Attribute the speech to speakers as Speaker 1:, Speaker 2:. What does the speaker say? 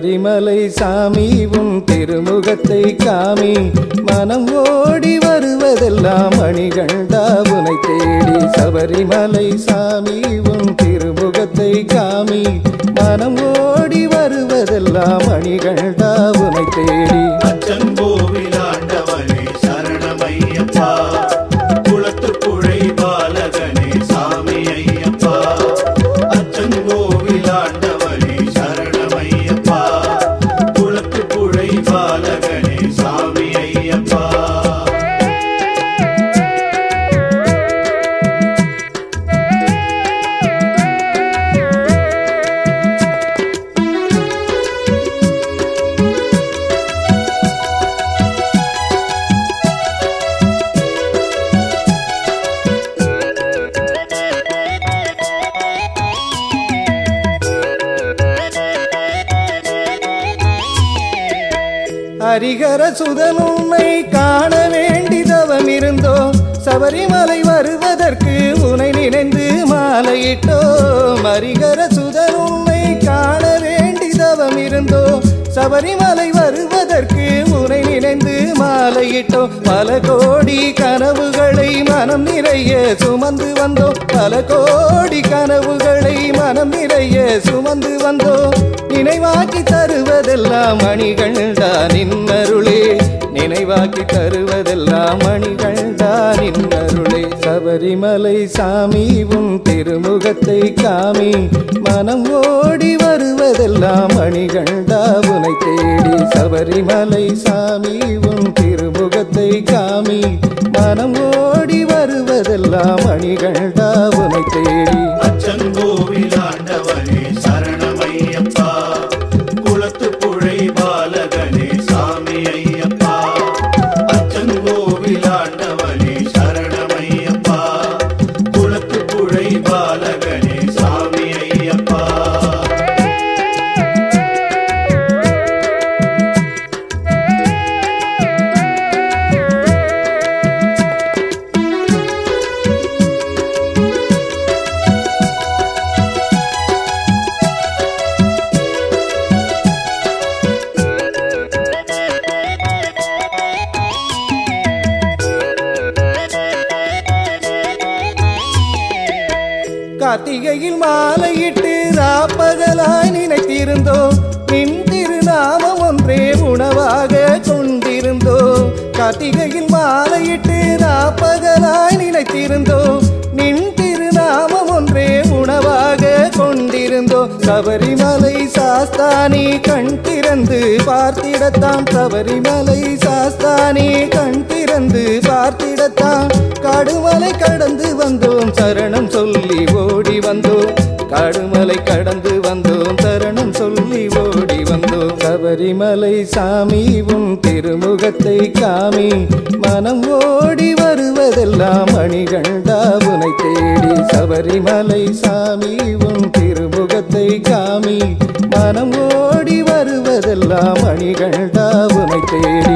Speaker 1: சபரிமலை சாமி உன் திருமுகத்தை காமி மனம் ஓடி வருவதெல்லாம் மணிகண்டா உனை தேடி சபரிமலை சாமி உன் திருமுகத்தை காமி மனம் ஓடி வருவதெல்லாம் மணிகண்டா உனை தேடி
Speaker 2: அச்சங்கோவில் ஆண்டவனே சரணமையப்பா குளத்து புழை பாலகனே சாமி ஐயப்பா அச்சங்கோவில் ஆண்டவனே சரணமையப்பா குளத்து புழை பாலகனே சாமி ஐயப்பா
Speaker 1: ஹரிகர சுதன் உன்னை காண வேண்டி தவம் இருந்தோம் சபரிமலை வருவதற்கு உனை நினைந்து மாலையிட்டோம் ஹரிகர சுதன் உன்னை காண வேண்டி தவம் இருந்தோம் சபரிமலை வருவதற்கு உனை நினைந்து மாலையிட்டோம் பல கோடி கனவுகளை மனம் நிறைய சுமந்து வந்தோம் பல கோடி கனவுகளை மனம் நிறைய சுமந்து வந்தோம் நினைவாக்கி தருவதெல்லாம் மணிகண்டா நின்னருளே நினைவாக்கி தருவதெல்லாம் மணிகண்டா நின்னருளே சபரிமலை சாமி உன் திருமுகத்தை காமி மனம் ஓடி வருவதெல்லாம் மணிகண்டா உனை தேடி சபரிமலை சாமி உன் திருமுகத்தை காமி மனம் ஓடி வருவதெல்லாம் மணிகண்டா உனை தேடி
Speaker 2: அச்சங்கோவில் ஆண்டவனே சரணமையப்பா குளத்து புழை பாலகனே சாமி ஐயப்பா அச்சங்கோவில் ஆண்டவனே சரணமையப்பா குளத்து புழை பாலகனே சாமி ஐயப்பா
Speaker 1: கார்த்திகையில் மாலையிட்டு ராப்பகலாய் நினைத்திருந்தோம் நின் திருநாமம் ஒன்றே உணவாக கொண்டிருந்தோம் கார்த்திகையில் மாலையிட்டு ராப்பகலாய் நினைத்திருந்தோம் நின் திருநாமம் ஒன்றே உணவாக கொண்டிருந்தோம் சபரிமலை சாஸ்தானி கண் திறந்து பார்த்திடத்தான் சபரிமலை சாஸ்தானி கண் திறந்து பார்த்திடத்தான் காடுமலை கடந்து வந்தோம் சரணம் சொல்லி ஓடி வந்தோம் காடுமலை கடந்து வந்தோம் சரணம் சொல்லி ஓடி வந்தோம் சபரிமலை சாமி உன் திருமுகத்தை காமி மனம் ஓடி வருவதெல்லாம் மணிகண்டா உனை தேடி சபரிமலை சாமி உன் திருமுகத்தை காமி மனம் ஓடி வருவதெல்லாம் மணிகண்டா உனை தேடி